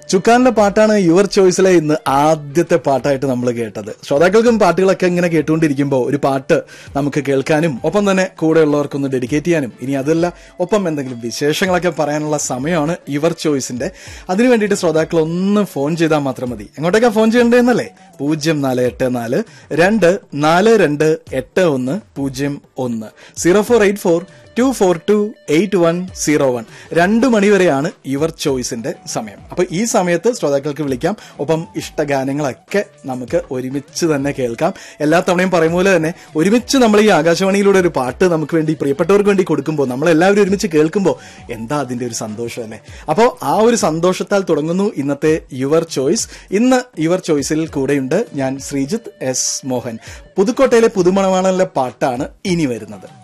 ചുക്കാന്റെ പാട്ടാണ് യുവർ ചോയ്സിലെ ഇന്ന് ആദ്യത്തെ പാട്ടായിട്ട് നമ്മൾ കേട്ടത് ശ്രോതാക്കൾക്കും പാട്ടുകളൊക്കെ ഇങ്ങനെ കേട്ടുകൊണ്ടിരിക്കുമ്പോൾ ഒരു പാട്ട് നമുക്ക് കേൾക്കാനും ഒപ്പം തന്നെ കൂടെയുള്ളവർക്കൊന്ന് ഡെഡിക്കേറ്റ് ചെയ്യാനും ഇനി അതല്ല ഒപ്പം എന്തെങ്കിലും വിശേഷങ്ങളൊക്കെ പറയാനുള്ള സമയമാണ് യുവർ ചോയ്സിന്റെ അതിനു വേണ്ടിയിട്ട് ശ്രോതാക്കൾ ഒന്ന് ഫോൺ ചെയ്താൽ മാത്രം മതി എങ്ങോട്ടേക്കാ ഫോൺ ചെയ്യേണ്ടതെന്നല്ലേ പൂജ്യം നാല് എട്ട് നാല് രണ്ട് നാല് രണ്ട് എട്ട് ഒന്ന് പൂജ്യം ഒന്ന് zero four eight four two four two eight one zero one രണ്ട് മണിവരെയാണ് യുവർ ചോയ്സിന്റെ സമയം അപ്പൊ ഈ സമയത്ത് ശ്രോതാക്കൾക്ക് വിളിക്കാം ഒപ്പം ഇഷ്ടഗാനങ്ങളൊക്കെ നമുക്ക് ഒരുമിച്ച് തന്നെ കേൾക്കാം എല്ലാ തവണയും പറയും പോലെ തന്നെ ഒരുമിച്ച് നമ്മൾ ഈ ആകാശവാണിയിലൂടെ ഒരു പാട്ട് നമുക്ക് വേണ്ടി പ്രിയപ്പെട്ടവർക്ക് വേണ്ടി കൊടുക്കുമ്പോൾ നമ്മൾ എല്ലാവരും ഒരുമിച്ച് കേൾക്കുമ്പോൾ എന്താ അതിന്റെ ഒരു സന്തോഷം അല്ലേ അപ്പോൾ ആ ഒരു സന്തോഷത്താൽ തുടങ്ങുന്നു ഇന്നത്തെ യുവർ ചോയ്സ് ഇന്ന് യുവർ ചോയ്സിൽ കൂടെയുണ്ട് ഞാൻ ശ്രീജിത്ത് എസ് മോഹൻ പുതുക്കോട്ടയിലെ പുതുമണവാണലിലെ പാട്ടാണ് ഇനി വരുന്നത്